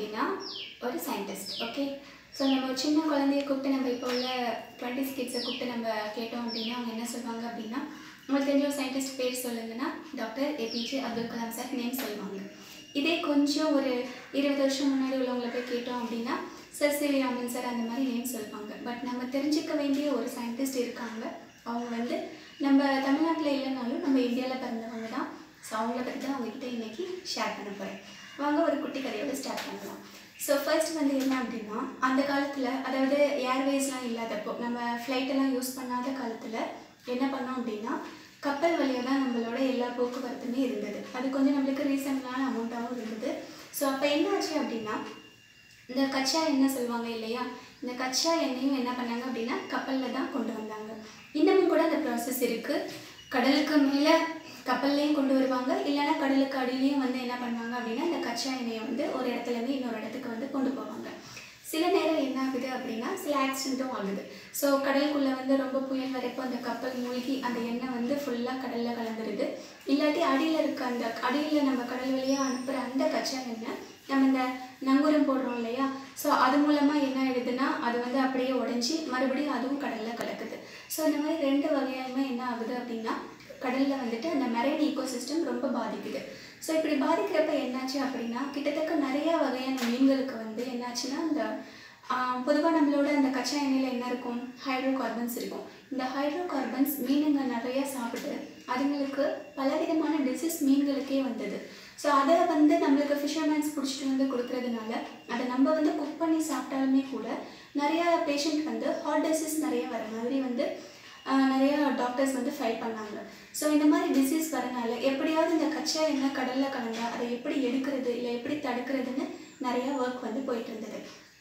அப்படின்னா ஒரு scientist okay so நம்ம ஒரு சின்ன குழந்தைய கூப்பிட்டு நம்ம இப்போ உள்ள டுவெண்ட்டி கிட்ஸை கூப்பிட்டு நம்ம கேட்டோம் அப்படின்னா அவங்க என்ன சொல்லுவாங்க அப்படின்னா உங்களுக்கு தெரிஞ்ச ஒரு சயின்டிஸ்ட் பேர் சொல்லுங்கன்னா doctor APJ Abdul Kalam sir name சொல்லுவாங்க இதே கொஞ்சம் ஒரு இருபது வருஷம் முன்னாடி உள்ளவங்களுக்கு கேட்டோம் அப்படின்னா சர் சி வி ராமன் சார் அந்த மாதிரி நேம் சொல்லுவாங்க பட் நம்ம தெரிஞ்சுக்க வேண்டிய ஒரு சயின்டிஸ்ட் இருக்காங்க அவங்க வந்து நம்ம தமிழ்நாட்டில் இல்லைனாலும் நம்ம இந்தியாவில் பிறந்தவங்க தான் ஸோ அவங்கள பற்றி தான் உங்ககிட்ட இன்றைக்கி ஷேர் பண்ண போகிறேன் வாங்க ஒரு குட்டி கதையோட ஸ்டார்ட் பண்ணலாம் ஸோ ஃபர்ஸ்ட் வந்து என்ன அப்படின்னா அந்த காலத்தில் அதாவது ஏர்வேஸ்லாம் இல்லாதப்போ நம்ம ஃப்ளைட்டெல்லாம் யூஸ் பண்ணாத காலத்தில் என்ன பண்ணோம் அப்படின்னா கப்பல் வழியாக தான் நம்மளோட எல்லா போக்குவரத்துமே இருந்தது அது கொஞ்சம் நம்மளுக்கு ரீசனான அமௌண்ட்டாகவும் இருந்தது ஸோ அப்போ என்ன ஆச்சு அப்படின்னா இந்த கச்சா எண்ணெய் சொல்லுவாங்க இல்லையா இந்த கச்சா எண்ணெயும் என்ன பண்ணாங்க அப்படின்னா கப்பலில் தான் கொண்டு வந்தாங்க இன்னமும் கூட அந்த ப்ராசஸ் இருக்குது கடலுக்கு மேலே கப்பல்லையும் கொண்டு வருவாங்க இல்லைன்னா கடலுக்கு அடியிலையும் வந்து என்ன பண்ணுவாங்க அப்படின்னா இந்த கச்சா எண்ணெயை வந்து ஒரு இடத்துலேருந்து இன்னொரு இடத்துக்கு வந்து கொண்டு போவாங்க சில நேரம் என்ன ஆகுது அப்படின்னா சில ஆக்சிடென்ட்டும் ஆகுது ஸோ கடலுக்குள்ளே வந்து ரொம்ப புயல் வரப்போ அந்த கப்பல் மூழ்கி அந்த எண்ணெய் வந்து ஃபுல்லாக கடலில் கலந்துருது இல்லாட்டி அடியில் இருக்க அந்த அடியில் நம்ம கடல் வழியாக அனுப்புகிற அந்த கச்சா எண்ணெய் நம்ம இந்த நங்கூரம் போடுறோம் இல்லையா ஸோ அது மூலமாக என்ன ஆயிடுதுன்னா அது வந்து அப்படியே உடஞ்சி மறுபடியும் அதுவும் கடலில் கலக்குது ஸோ இந்த மாதிரி ரெண்டு வகையாலுமே என்ன ஆகுது அப்படின்னா கடலில் வந்துட்டு அந்த மெரைன் ஈகோசிஸ்டம் ரொம்ப பாதிக்குது ஸோ இப்படி பாதிக்கிறப்ப என்னாச்சு அப்படின்னா கிட்டத்தட்ட நிறையா வகையான மீன்களுக்கு வந்து என்னாச்சுன்னா இந்த பொதுவாக நம்மளோட அந்த கச்சா எண்ணெயில் என்ன இருக்கும் ஹைட்ரோ கார்பன்ஸ் இருக்கும் இந்த ஹைட்ரோ கார்பன்ஸ் மீனுங்க நிறையா சாப்பிட்டு அதுங்களுக்கு பலவிதமான டிசீஸ் மீன்களுக்கே வந்தது ஸோ அதை வந்து நம்மளுக்கு ஃபிஷர்மேன்ஸ் பிடிச்சிட்டு வந்து கொடுக்கறதுனால அதை நம்ம வந்து குக் பண்ணி சாப்பிட்டாலுமே கூட நிறையா பேஷண்ட் வந்து ஹார்ட் டிசீஸ் நிறைய வர மாதிரி வந்து நிறைய டாக்டர்ஸ் வந்து ஃபைல் பண்ணாங்க ஸோ இந்த மாதிரி டிசீஸ் வரனால எப்படியாவது இந்த கச்சா எண்ணெய் கடலில் கலந்தா அதை எப்படி எடுக்கிறது இல்லை எப்படி தடுக்கிறதுன்னு நிறையா ஒர்க் வந்து போயிட்டு இருந்தது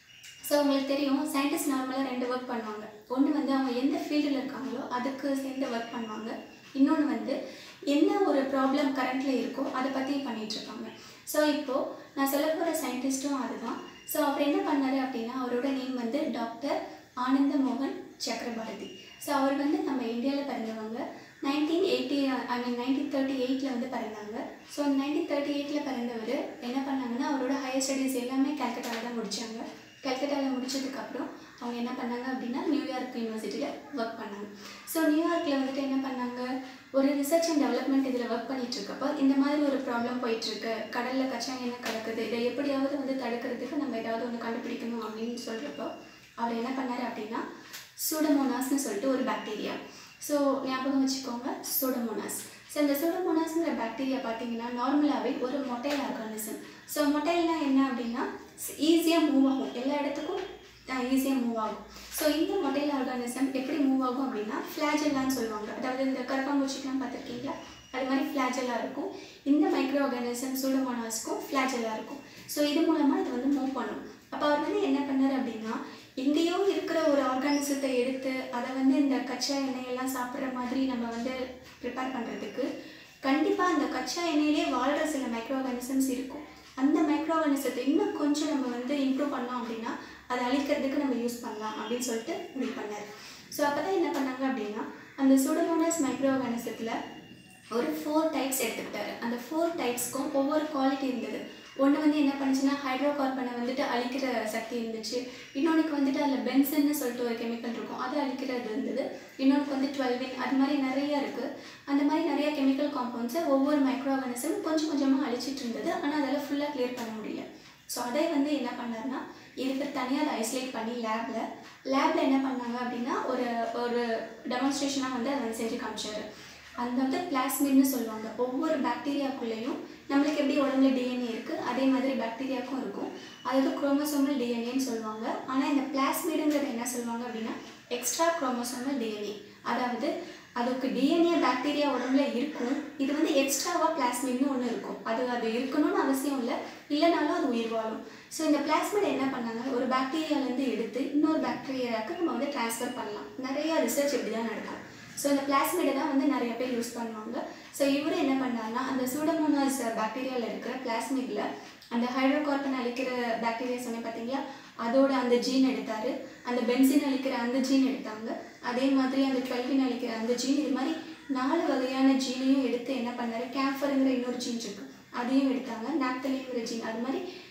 ஸோ உங்களுக்கு தெரியும் சயின்டிஸ்ட் நார்மலாக ரெண்டு ஒர்க் பண்ணுவாங்க ஒன்று வந்து அவங்க எந்த ஃபீல்டில் இருக்காங்களோ அதுக்கு சேர்ந்து ஒர்க் பண்ணுவாங்க இன்னொன்று வந்து என்ன ஒரு ப்ராப்ளம் கரண்ட்டில் இருக்கோ அதை பற்றி பண்ணிகிட்ருக்காங்க ஸோ இப்போது நான் சொல்ல போகிற சயின்டிஸ்ட்டும் அதுதான் ஸோ அவர் என்ன பண்ணார் அப்படின்னா அவரோட நேம் வந்து டாக்டர் ஆனந்த மோகன் சக்கரபாரதி ஸோ அவர் வந்து நம்ம இந்தியாவில் பிறந்தவங்க nineteen eighty I mean nineteen thirty எயிட்டில் வந்து பிறந்தாங்க ஸோ நைன்டீன் தேர்ட்டி எயிட்டில் பிறந்தவர் என்ன பண்ணாங்கன்னா அவரோட ஹையர் ஸ்டடீஸ் எல்லாமே கல்கட்டாவில் தான் முடித்தாங்க கல்கட்டாவில் முடிச்சதுக்கப்புறம் அவங்க என்ன பண்ணாங்க அப்படின்னா நியூயார்க் யூனிவர்சிட்டியில் ஒர்க் பண்ணாங்க ஸோ நியூயார்க்கில் வந்துட்டு என்ன பண்ணாங்க ஒரு ரிசர்ச் அண்ட் டெவலப்மெண்ட் இதில் ஒர்க் பண்ணிகிட்ருக்கப்போ இந்த மாதிரி ஒரு ப்ராப்ளம் போயிட்டுருக்கு கடலில் கச்சா எண்ணெய் கலக்குது இதை எப்படியாவது வந்து தடுக்கிறதுக்கு நம்ம ஏதாவது ஒன்று கண்டுபிடிக்கணும் அப்படின்னு சொல்கிறப்போ அவர் என்ன பண்ணார் அப்படின்னா சூடமோனாஸ்னு சொல்லிட்டு ஒரு பாக்டீரியா ஸோ ஞாபகம் வச்சுக்கோங்க சூடமோனாஸ் ஸோ இந்த சூடமோனாஸ்ங்கிற பாக்டீரியா பார்த்தீங்கன்னா நார்மலாகவே ஒரு மொட்டைல் ஆர்கானிசம் ஸோ மொட்டைல்னா என்ன அப்படின்னா ஈஸியாக மூவ் ஆகும் எல்லா இடத்துக்கும் ஈஸியாக மூவ் ஆகும் ஸோ இந்த மொட்டைல் ஆர்கானிசம் எப்படி மூவ் ஆகும் அப்படின்னா ஃப்ளாஜெல்லான்னு சொல்லுவாங்க அதாவது இந்த கரப்பாம்பூச்சிக்கெலாம் பார்த்துருக்கீங்களா அது மாதிரி ஃப்ளாஜெல்லாம் இருக்கும் இந்த மைக்ரோ ஆர்கானிசம் சூடமோனாஸ்க்கும் ஃப்ளாஜெல்லாம் இருக்கும் ஸோ இது மூலமாக இது வந்து மூவ் பண்ணும் அப்போ அவர் வந்து என்ன பண்ணார் அப்படின்னா எங்கேயோ இருக்கிற ஒரு ஆர்கானிசத்தை எடுத்து அதை வந்து இந்த கச்சா எண்ணெயெல்லாம் சாப்பிட்ற மாதிரி நம்ம வந்து ப்ரிப்பேர் பண்ணுறதுக்கு கண்டிப்பாக அந்த கச்சா எண்ணெயிலே வாழ்கிற சில மைக்ரோ ஆர்கானிசம்ஸ் இருக்கும் அந்த மைக்ரோ ஆர்கானிசத்தை இன்னும் கொஞ்சம் நம்ம வந்து இம்ப்ரூவ் பண்ணோம் அப்படின்னா அதை அழிக்கிறதுக்கு நம்ம யூஸ் பண்ணலாம் அப்படின்னு சொல்லிட்டு முடிவு பண்ணார் ஸோ அப்போ தான் என்ன பண்ணாங்க அப்படின்னா அந்த சுடமோனஸ் மைக்ரோ ஆர்கானிசத்தில் ஒரு ஃபோர் டைப்ஸ் எடுத்துக்கிட்டாரு அந்த ஃபோர் டைப்ஸ்க்கும் ஒவ்வொரு குவாலிட்டி இருந்தது ஒன்று வந்து என்ன பண்ணுச்சுன்னா ஹைட்ரோ கார்பனை வந்துட்டு அழிக்கிற சக்தி இருந்துச்சு இன்னொன்றுக்கு வந்துட்டு அதில் பென்சன்னு சொல்லிட்டு ஒரு கெமிக்கல் இருக்கும் அது அழிக்கிறது இருந்தது இன்னொன்று வந்து டுவெல்வின் அது மாதிரி நிறைய இருக்குது அந்த மாதிரி நிறைய கெமிக்கல் காம்பவுண்ட்ஸை ஒவ்வொரு மைக்ரோ ஆர்கானிசம் கொஞ்சம் கொஞ்சமாக அழிச்சிட்டு இருந்தது ஆனால் அதெல்லாம் ஃபுல்லாக கிளியர் பண்ண முடியல ஸோ அதை வந்து என்ன பண்ணார்னா இதுக்கு தனியாக அதை ஐசோலேட் பண்ணி லேபில் லேபில் என்ன பண்ணாங்க அப்படின்னா ஒரு ஒரு டெமான்ஸ்ட்ரேஷனாக வந்து அதை வந்து செஞ்சு காமிச்சார் அந்த வந்து பிளாஸ்மிட்னு சொல்லுவாங்க ஒவ்வொரு பாக்டீரியாக்குள்ளேயும் நம்மளுக்கு எப்படி உடம்புல டிஎன்ஏ இருக்குது அதே மாதிரி பாக்டீரியாவுக்கும் இருக்கும் அதாவது குரோமோசோமல் டிஎன்ஏன்னு சொல்லுவாங்க ஆனால் இந்த பிளாஸ்மிடுங்கிறது என்ன சொல்லுவாங்க அப்படின்னா எக்ஸ்ட்ரா குரோமோசோமல் டிஎன்ஏ அதாவது அதுக்கு டிஎன்ஏ பாக்டீரியா உடம்புல இருக்கும் இது வந்து எக்ஸ்ட்ராவாக பிளாஸ்மிட்னு ஒன்று இருக்கும் அது அது இருக்கணும்னு அவசியம் இல்லை இல்லைனாலும் அது உயிர் வாழும் ஸோ இந்த பிளாஸ்மிட் என்ன பண்ணாங்க ஒரு பாக்டீரியாலேருந்து எடுத்து இன்னொரு பாக்டீரியாவுக்கு நம்ம வந்து ட்ரான்ஸ்ஃபர் பண்ணலாம் நிறையா ரிசர்ச் இப்படி தான் நடக்கும் ஸோ இந்த பிளாஸ்மிடை தான் வந்து நிறைய பேர் யூஸ் பண்ணுவாங்க ஸோ இவர் என்ன பண்ணாருன்னா அந்த சூடமோனாஸ் பாக்டீரியாவில் இருக்கிற பிளாஸ்மிடில் அந்த ஹைட்ரோகார்பன் அழிக்கிற பாக்டீரியா சொன்னேன் பார்த்தீங்களா அதோட அந்த ஜீன் எடுத்தார் அந்த பென்சின் அழிக்கிற அந்த ஜீன் எடுத்தாங்க அதே மாதிரி அந்த டுவெல்வின் அழிக்கிற அந்த ஜீன் இது மாதிரி நாலு வகையான ஜீனையும் எடுத்து என்ன பண்ணார் கேம்ஃபருங்கிற இன்னொரு ஜீன் இருக்கு அதையும் எடுத்தாங்க நாப்தலிங்கிற ஜீன் அது மாதிரி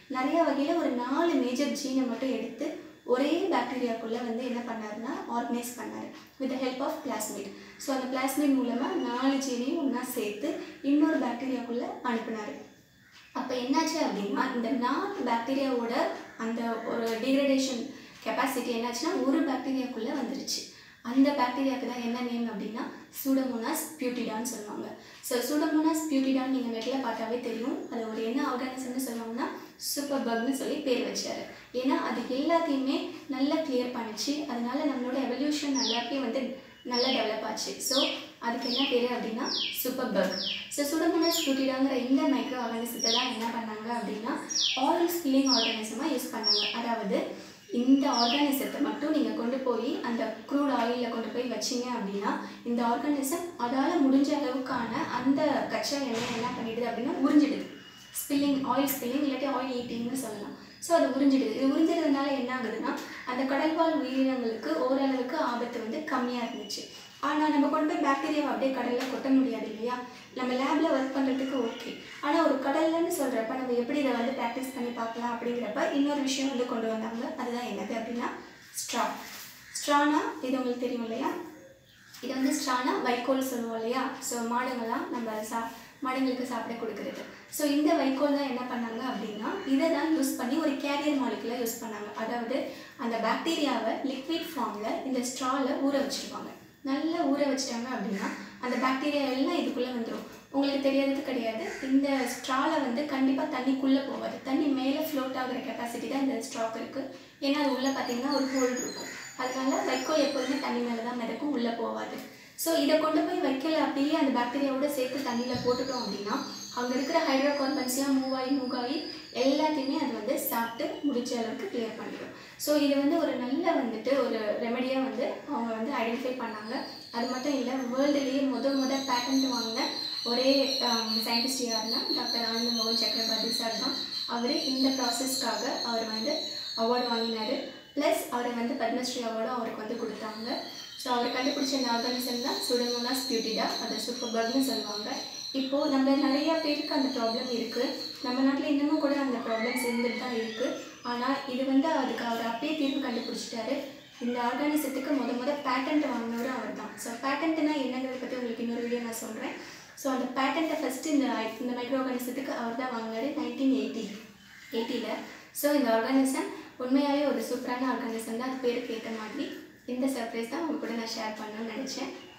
நிறைய வகையில் ஒரு நாலு மேஜர் ஜீனை மட்டும் எடுத்து ஒரே பாக்டீரியாக்குள்ளே வந்து என்ன பண்ணாருன்னா ஆர்கனைஸ் பண்ணார் with help of plasmid so அந்த பிளாஸ்மிட் மூலமாக நாலு ஜீனையும் ஒன்றா சேர்த்து இன்னொரு பாக்டீரியாக்குள்ளே அனுப்புனார் அப்போ என்னாச்சு அப்படின்னா இந்த நாலு பாக்டீரியாவோட அந்த ஒரு டிகிரடேஷன் கெப்பாசிட்டி என்னாச்சுன்னா ஒரு பாக்டீரியாக்குள்ளே வந்துருச்சு அந்த பாக்டீரியாவுக்கு தான் என்ன நேம் அப்படின்னா சூடமோனாஸ் பியூட்டிடான்னு சொல்லுவாங்க ஸோ சூடமோனாஸ் பியூட்டிடான் நீங்கள் நெட்டில் பார்த்தாவே தெரியும் அது ஒரு என்ன ஆர்கானிசம்னு சொல்லுவாங்கன்னா சூப்பர் பக்னு சொல்லி பேர் வச்சாரு ஏன்னா அது எல்லாத்தையுமே நல்லா கிளியர் பண்ணிச்சு அதனால நம்மளோட எவல்யூஷன் நல்லாவே வந்து நல்லா டெவலப் ஆச்சு ஸோ அதுக்கு என்ன பேர் அப்படின்னா சூப்பர் பக் ஸோ சுடமோனஸ் பியூட்டிடாங்கிற இந்த மைக்ரோ ஆர்கானிசத்தை தான் என்ன பண்ணாங்க அப்படின்னா ஆயில் ஸ்பில்லிங் ஆர்கானிசமாக யூஸ் பண்ணாங்க அதாவது இந்த ஆர்கானிசத்தை மட்டும் நீங்கள் கொண்டு போய் அந்த க்ரூட் ஆயிலில் கொண்டு போய் வச்சீங்க அப்படின்னா இந்த ஆர்கானிசம் அதால் முடிஞ்ச அளவுக்கான அந்த கச்சா எண்ணெய் என்ன பண்ணிடுது அப்படின்னா உறிஞ்சிடுது ஸ்பில்லிங் ஆயில் ஸ்பில்லிங் இல்லாட்டி ஆயில் ஈட்டிங்னு சொல்லலாம் ஸோ அது உறிஞ்சிடுது இது உறிஞ்சிடுறதுனால என்ன ஆகுதுன்னா அந்த கடல்வாழ் உயிரினங்களுக்கு ஓரளவுக்கு ஆபத்து வந்து கம்மியாக இருந்துச்சு ஆனால் நம்ம கொண்டு போய் பாக்டீரியாவை அப்படியே கடலில் கொட்ட முடியாது இல்லையா நம்ம லேபில் ஒர்க் பண்ணுறதுக்கு ஓகே ஆனால் ஒரு கடல்லன்னு சொல்கிறப்ப நம்ம எப்படி இதை வந்து ப்ராக்டிஸ் பண்ணி பார்க்கலாம் அப்படிங்கிறப்ப இன்னொரு விஷயம் வந்து கொண்டு வந்தாங்க அதுதான் என்னது அப்படின்னா ஸ்ட்ரா ஸ்ட்ரானா இது உங்களுக்கு தெரியும் இல்லையா இது வந்து ஸ்ட்ரானா வைக்கோல் சொல்லுவோம் இல்லையா ஸோ மாடுங்கள்லாம் நம்ம சா மாடுங்களுக்கு சாப்பிட கொடுக்குறது ஸோ இந்த வைக்கோல் தான் என்ன பண்ணாங்க அப்படின்னா இதை தான் யூஸ் பண்ணி ஒரு கேரியர் மாலிகுலாக யூஸ் பண்ணாங்க அதாவது அந்த பாக்டீரியாவை லிக்விட் ஃபார்மில் இந்த ஸ்ட்ராவில் ஊற வச்சுருவாங்க நல்லா ஊற வச்சிட்டாங்க அப்படின்னா அந்த பாக்டீரியா எல்லாம் இதுக்குள்ளே வந்துடும் உங்களுக்கு தெரியாதது கிடையாது இந்த ஸ்ட்ராவில் வந்து கண்டிப்பாக தண்ணிக்குள்ளே போகாது தண்ணி மேலே ஃப்ளோட் ஆகுற கெப்பாசிட்டி தான் இந்த ஸ்ட்ராக்கு இருக்குது ஏன்னா அது உள்ளே பார்த்தீங்கன்னா ஒரு ஹோல் இருக்கும் அதனால வைக்கோல் எப்போதுமே தண்ணி மேலே தான் மிதக்கும் உள்ளே போகாது ஸோ இதை கொண்டு போய் வைக்கல அப்படியே அந்த பாக்டீரியாவோட சேர்த்து தண்ணியில் போட்டுட்டோம் அப்படின்னா அங்கே இருக்கிற ஹைட்ரோ கார்பன்ஸ்லாம் மூவ் ஆகி மூவ் ஆகி எல்லாத்தையுமே அது வந்து சாப்பிட்டு முடிச்ச அளவுக்கு கிளியர் பண்ணிடும் ஸோ இது வந்து ஒரு நல்ல வந்துட்டு ஒரு ரெமெடியாக வந்து அவங்க வந்து ஐடென்டிஃபை பண்ணாங்க அது மட்டும் இல்லை வேர்ல்டுலேயே முத முத பேட்டன்ட் வாங்கின ஒரே சயின்டிஸ்ட் யாருன்னா டாக்டர் ஆனந்த மோகன் சக்கரவர்த்தி சார் தான் அவர் இந்த ப்ராசஸ்க்காக அவர் வந்து அவார்டு வாங்கினார் ப்ளஸ் அவரை வந்து பத்மஸ்ரீ அவார்டும் அவருக்கு வந்து கொடுத்தாங்க ஸோ அவர் கண்டுபிடிச்ச இந்த ஆர்கானிசம் தான் சுடமோனாஸ் பியூட்டிடா அதை சூப்பர் பக்னு சொல்லுவாங்க இப்போது நம்ம நிறைய பேருக்கு அந்த ப்ராப்ளம் இருக்குது நம்ம நாட்டில் இன்னமும் கூட அந்த ப்ராப்ளம்ஸ் இருந்துட்டு தான் இருக்குது ஆனால் இது வந்து அதுக்கு அவர் அப்பயே தீர்வு கண்டுபிடிச்சிட்டாரு இந்த ஆர்கானிசத்துக்கு முத முத பேட்டன்ட் வாங்கினவரும் அவர் தான் ஸோ பேட்டன்ட்னா என்னங்கிறத பற்றி உங்களுக்கு இன்னொரு வீடியோ நான் சொல்கிறேன் ஸோ அந்த பேட்டண்ட்டை ஃபஸ்ட்டு இந்த இந்த மைக்ரோ ஆர்கானிசத்துக்கு அவர் தான் வாங்கினாரு நைன்டீன் எயிட்டி எயிட்டியில் ஸோ இந்த ஆர்கானிசம் உண்மையாகவே ஒரு சூப்பரான ஆர்கானிசம் தான் அது பேருக்கு ஏற்ற மாதிரி இந்த சர்ப்ரைஸ் தான் உங்க கூட நான் ஷேர் பண்ணணும்னு நினச்சேன்